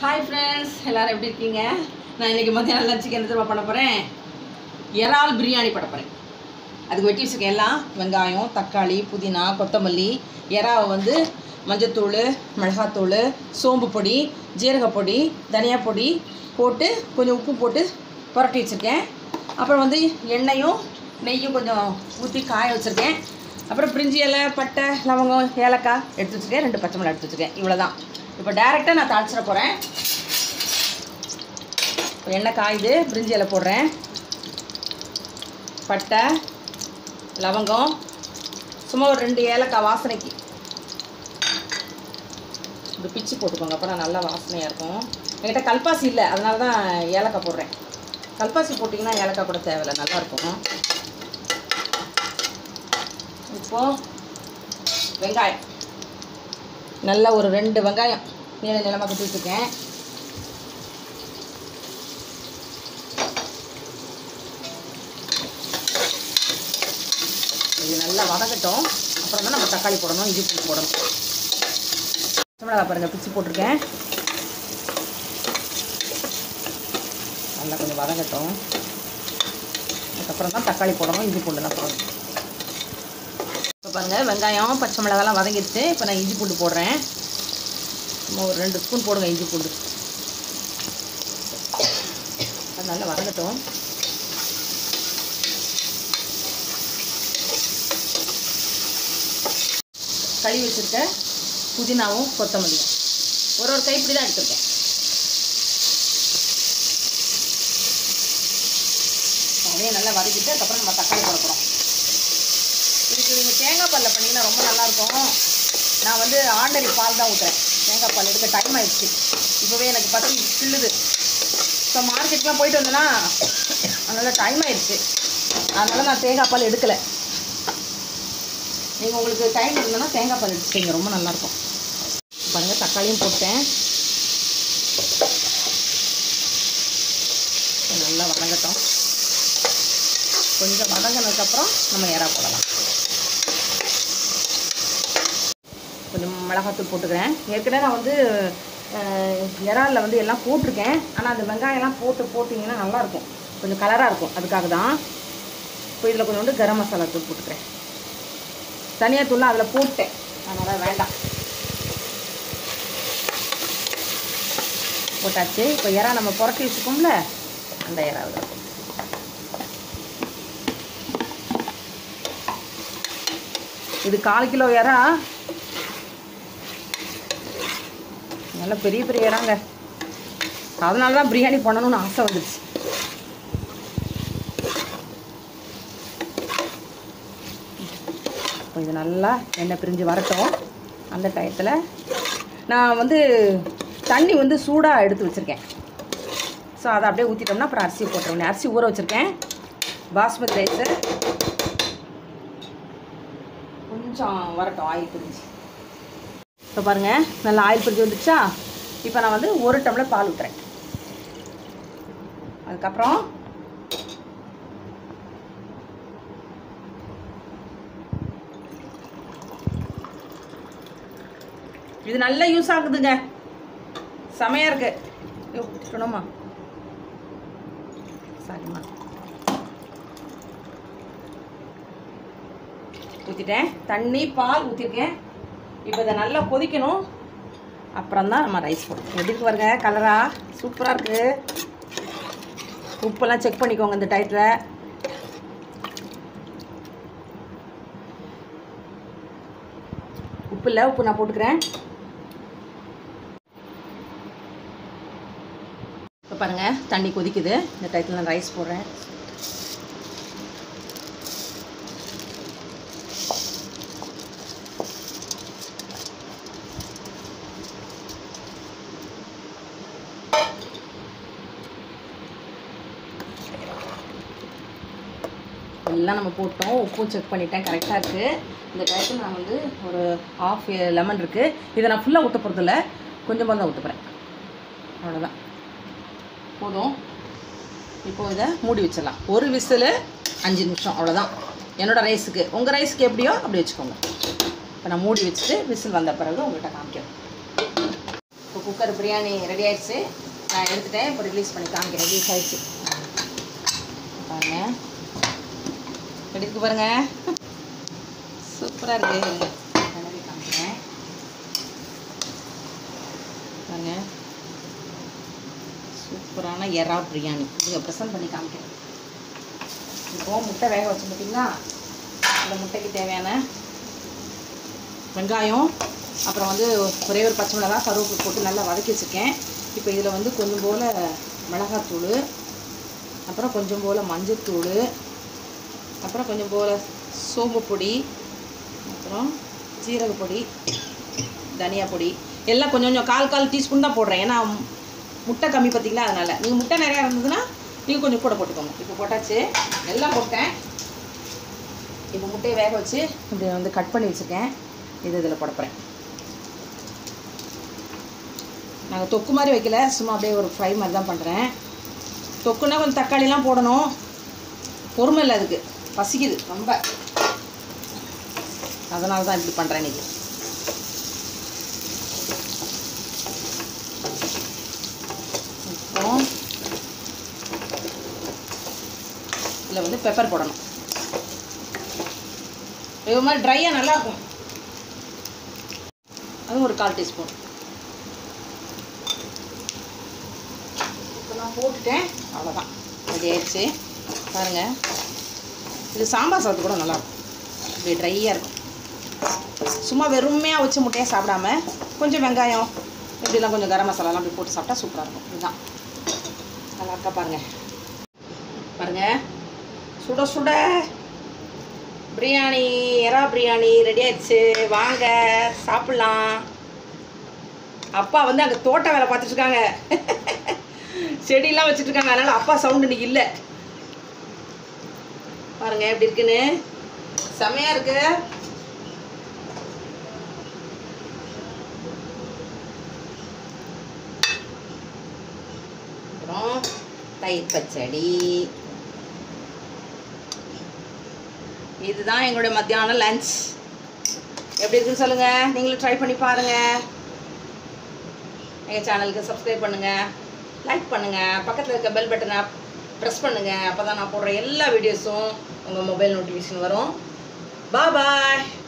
Hi friends எல்லாரும் எப்படி இருக்கீங்க நான் இன்னைக்கு மத்தியானம் லஞ்சுக்கு என்ன தெரியுமா பண்ண போகிறேன் இறால் பிரியாணி பண்ண போகிறேன் அதுக்கு வெட்டி வச்சுருக்கேன் எல்லாம் வெங்காயம் தக்காளி புதினா கொத்தமல்லி இறாவை வந்து மஞ்சத்தூள் மிளகாத்தூள் சோம்பு பொடி ஜீரகப்பொடி தனியா பொடி போட்டு கொஞ்சம் உப்பு போட்டு புரட்டி வச்சுருக்கேன் அப்புறம் வந்து எண்ணெயும் நெய்யும் கொஞ்சம் ஊற்றி காய வச்சுருக்கேன் அப்புறம் பிரிஞ்சி இலை பட்டை லவங்கம் ஏலக்காய் எடுத்து வச்சுருக்கேன் ரெண்டு பச்சை மிளகா எடுத்து வச்சுருக்கேன் இவ்வளோ தான் இப்போ டேரெக்டாக நான் தாளிச்சிட போகிறேன் எண்ணெய் காயுது பிரிஞ்சி இலை போடுறேன் பட்டை லவங்கம் சும்மா ஒரு ரெண்டு ஏலக்காய் வாசனைக்கு இந்த பிச்சு போட்டுக்கோங்க அப்போ நல்லா வாசனையாக இருக்கும் என்கிட்ட கல்பாசி இல்லை அதனால தான் ஏலக்காய் போடுறேன் கல்பாசி போட்டிங்கன்னா ஏலக்காய் கூட தேவையில்லை நல்லாயிருக்கும் இப்போ வெங்காயம் நல்ல ஒரு ரெண்டு வெங்காயம் நீள நிலமாக கட்டி வச்சுருக்கேன் இது நல்லா வதக்கட்டும் அப்புறம் தான் நம்ம தக்காளி போடணும் இஞ்சி பூண்டு போடணும் பச்சை மிளகா பாருங்கள் பிச்சு போட்டிருக்கேன் நல்லா கொஞ்சம் வதங்கட்டும் அதுக்கப்புறம் தான் தக்காளி போடணும் இஞ்சி பூண்டுலாம் போடணும் இப்போ பாருங்கள் வெங்காயம் பச்சை மிளகாலாம் வதங்கிடுச்சு இப்போ நான் இஞ்சி பூண்டு போடுறேன் சும்மா ஒரு ரெண்டு ஸ்பூன் போடுங்க இஞ்சி பூண்டு அது நல்லா வதங்கட்டும் கழுவி வச்சுருக்க புதினாவும் கொத்தமல்லியும் ஒரு ஒரு கைப்பிடி தான் எடுத்திருக்கேன் அதையும் நல்லா வதக்கிட்டு அதுக்கப்புறம் நம்ம தக்காளி போட போகிறோம் இதுக்கு நீங்கள் தேங்காய் பாலில் பண்ணிங்கன்னா ரொம்ப நல்லாயிருக்கும் நான் வந்து ஆர்டினரி பால் தான் ஊற்றுறேன் தேங்காய் பால் எடுக்க டைம் ஆயிடுச்சு இப்போவே எனக்கு பத்தி கிள்ளுது இப்போ மார்க்கெட்லாம் போயிட்டு வந்தேன்னா அதனால் டைம் ஆயிடுச்சு அதனால் நான் தேங்காய் பால் எடுக்கலை நீங்கள் உங்களுக்கு டைம் இருந்ததுன்னா தேங்காய் பால் எடுத்துக்கோங்க ரொம்ப நல்லாயிருக்கும் பாருங்கள் தக்காளியும் போட்டேன் நல்லா வதங்கட்டும் கொஞ்சம் வதங்கினதுக்கப்புறம் நம்ம இறா போடலாம் கொஞ்சம் மிளகாத்தூள் போட்டுக்கிறேன் ஏற்கனவே நான் வந்து இறாலில் வந்து எல்லாம் போட்டிருக்கேன் ஆனால் அந்த வெங்காயம்லாம் போட்டு போட்டிங்கன்னா நல்லாயிருக்கும் கொஞ்சம் கலராக இருக்கும் அதுக்காக தான் இப்போ இதில் கொஞ்சம் வந்து கரம் மசாலா தூள் போட்டுக்கிறேன் தனியாக தூள்லாம் அதில் போட்டேன் அதனால் வேண்டாம் போட்டாச்சு இப்போ இறா நம்ம புரட்டி வச்சுக்கோம்ல அந்த இறா அதில் இது கால் கிலோ இறா நல்ல பெரிய பெரிய இறாங்க அதனால தான் பிரியாணி பண்ணணும்னு ஆசை வந்துடுச்சு இப்போ இது நல்லா எண்ணெய் பிரிஞ்சு வரட்டும் அந்த டயத்தில் நான் வந்து தண்ணி வந்து சூடாக எடுத்து வச்சுருக்கேன் ஸோ அதை அப்படியே ஊற்றிட்டோம்னா அப்புறம் அரிசி போட்டுருவேன் அரிசி ஊற வச்சுருக்கேன் பாஸ்மதி ரைஸு கொஞ்சம் வரட்டும் ஆயில் பிரிஞ்சு இப்போ பாருங்கள் நல்லா ஆயில் பிரிஞ்சு வந்துச்சா இப்போ நான் வந்து ஒரு டம்ளர் பால் ஊற்றுறேன் அதுக்கப்புறம் இது நல்லா யூஸ் ஆகுதுங்க செமையாக இருக்கு ஐயோ விட்டுணுமா சரிம்மா ஊற்றிட்டேன் தண்ணி பால் ஊற்றிருக்கேன் இப்போ இதை நல்லா கொதிக்கணும் அப்புறம் தான் நம்ம ரைஸ் போடணும் எப்படி இருக்கு பாருங்க கலரா சூப்பராக இருக்குது உப்பெல்லாம் செக் பண்ணிக்கோங்க இந்த டயத்தில் உப்பு இல்லை உப்பு நான் போட்டுக்கிறேன் இப்போ பாருங்கள் தண்ணி கொதிக்குது இந்த டயத்தில் நான் ரைஸ் போடுறேன் எல்லாம் நம்ம போட்டோம் உப்பும் செக் பண்ணிட்டேன் கரெக்டாக இருக்குது இந்த டயத்தில் நான் வந்து ஒரு ஆஃப் லெமன் இருக்குது இதை நான் ஃபுல்லாக ஊற்ற போகிறதில்ல கொஞ்சமாக தான் ஊற்ற போகிறேன் அவ்வளோதான் போதும் இப்போ இதை மூடி வச்சிடலாம் ஒரு விசில் அஞ்சு நிமிஷம் அவ்வளோதான் என்னோடய ரைஸுக்கு உங்கள் ரைஸுக்கு எப்படியோ அப்படி வச்சுக்கோங்க இப்போ நான் மூடி வச்சுட்டு விசில் வந்த பிறகு உங்கள்கிட்ட காமிக்கிறேன் இப்போ குக்கர் பிரியாணி ரெடி ஆயிடுச்சு நான் எடுத்துட்டேன் இப்போ ரிலீஸ் பண்ணி காமிக்கிறேன் ரிலீஸ் ஆயிடுச்சு பாருங்க எப்படி இருக்கு பாருங்க சூப்பராக இருக்கு இருங்க. கலரி காமிக்கிறேன் பாருங்க சூப்பரான எறா பிரியாணி இதை ப்ரெசென்ட் பண்ணி காமிக்கிறேன் இப்போ முட்டை வேக வச்சு பார்த்தீங்களா இந்த முட்டைக்கு தேவையான வெங்காயம் அப்புறம் வந்து ஒரே ஒரு பச்சை மிளகாய் கருவேப்பிலை போட்டு நல்லா வதக்கி வச்சுருக்கேன் இப்போ இதில் வந்து கொஞ்சம் போல் மிளகாத்தூள் அப்புறம் கொஞ்சம் போல் மஞ்சத்தூள் அப்புறம் கொஞ்சம் போல் சோம்பு பொடி அப்புறம் ஜீரக பொடி தனியா பொடி எல்லாம் கொஞ்சம் கொஞ்சம் கால் கால் டீஸ்பூன் தான் போடுறேன் ஏன்னா முட்டை கம்மி பார்த்தீங்களா அதனால் நீங்கள் முட்டை நிறையா இருந்ததுன்னா நீங்கள் கொஞ்சம் கூட போட்டுக்கோங்க இப்போ போட்டாச்சு எல்லாம் போட்டேன் இப்போ முட்டையை வேக வச்சு இப்படி வந்து கட் பண்ணி வச்சுருக்கேன் இது இதில் போடப்போகிறேன் நாங்கள் தொக்கு மாதிரி வைக்கல சும்மா அப்படியே ஒரு ஃப்ரை மாதிரி தான் பண்ணுறேன் தொக்குன்னா கொஞ்சம் தக்காளிலாம் போடணும் பொறுமை இல்லை அதுக்கு பசிக்குது ரொம்ப அதனால தான் இப்படி பண்ணுறேன் இன்னைக்கு இப்போ இதில் வந்து பெப்பர் போடணும் இது மாதிரி ட்ரையாக நல்லாயிருக்கும் அதுவும் ஒரு கால் டீஸ்பூன் இப்போ நான் போட்டுட்டேன் அவ்வளோதான் ரெடி ஆயிடுச்சு பாருங்கள் இது சாம்பார் சாதத்து கூட நல்லாயிருக்கும் இப்படி ட்ரையாக இருக்கும் சும்மா வெறுமையாக வச்ச முட்டையாக சாப்பிடாம கொஞ்சம் வெங்காயம் இப்படிலாம் கொஞ்சம் கரம் மசாலாலாம் அப்படி போட்டு சாப்பிட்டா சூப்பராக இருக்கும் இதுதான் நல்லா இருக்கா பாருங்கள் பாருங்கள் சுட சுட பிரியாணி எறா பிரியாணி ரெடி ஆயிடுச்சு வாங்க சாப்பிட்லாம் அப்பா வந்து அங்கே தோட்ட வேலை பார்த்துட்டு இருக்காங்க செடியெல்லாம் வச்சுட்டு இருக்காங்க அதனால அப்பா சவுண்ட் இன்னைக்கு இல்லை பாருங்க எப்படி இருக்குன்னு செமையா இருக்கு அப்புறம் தயிர் பச்சடி இதுதான் எங்களுடைய மத்தியானம் லஞ்ச் எப்படி இருக்குன்னு சொல்லுங்க நீங்களும் ட்ரை பண்ணி பாருங்க எங்கள் சேனலுக்கு சப்ஸ்கிரைப் பண்ணுங்க லைக் பண்ணுங்க பக்கத்தில் இருக்க பெல் பட்டனை ப்ரெஸ் பண்ணுங்க அப்போ தான் நான் போடுற எல்லா வீடியோஸும் உங்கள் மொபைல் நோட்டிஃபிகேஷன் வரும் பாய்